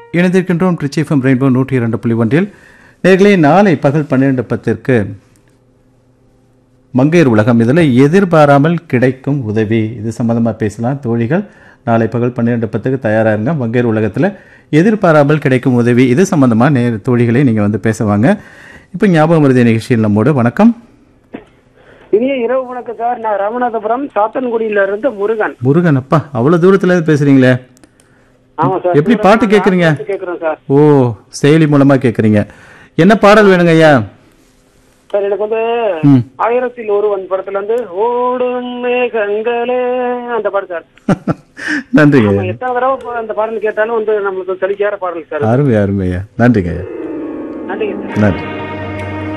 இணைந்திருக்கின்றோம் Trichy FM rainbow நூற்றி இரண்டு புள்ளி ஒன்றில் நேர்களே நாளை பகல் பன்னிரண்டு பத்திற்கு மங்கையர் உலகம் இதில் எதிர்பாராமல் கிடைக்கும் உதவி இது சம்மந்தமாக பேசலாம் தோழிகள் நாளை பகல் பன்னிரெண்டு பத்துக்கு தயாராக இருங்க மங்கையர் உலகத்தில் எதிர்பாராமல் கிடைக்கும் உதவி இது சம்மந்தமாக நே தோழிகளை நீங்கள் வந்து பேசுவாங்க இப்போ ஞாபகம் மருதி நிகழ்ச்சியில் நம்மோடு வணக்கம் இனிய இரவு வணக்கம் சார் நான் ராமநாதபுரம் சாத்தன்குடியில இருந்து முருகன் முருகன் அப்பா அவ்வளோ தூரத்துல இருந்து பேசுறீங்களே ஆமா சார் எப்படி பாட்டு கேட்குறீங்க கேக்குறோம் சார் ஓ செயலி மூலமா கேட்குறீங்க என்ன பாடல் வேணுங்க ஐயா சார் எனக்கு வந்து ம் ஆயிரத்தில் ஒருவன் படத்துல இருந்து ஓடும் மேகங்களே அந்த பாட்டு சார் நன்றிங்க நம்ம ஐயா எத்தனை தடவை பா- அந்த பாடல் கேட்டாலும் வந்து நம்மளுக்கு சலிக்கார பாடல் சார் அருமை அருமை ஐயா நன்றிங்க ஐயா நன்றிங்க சார் நன்றி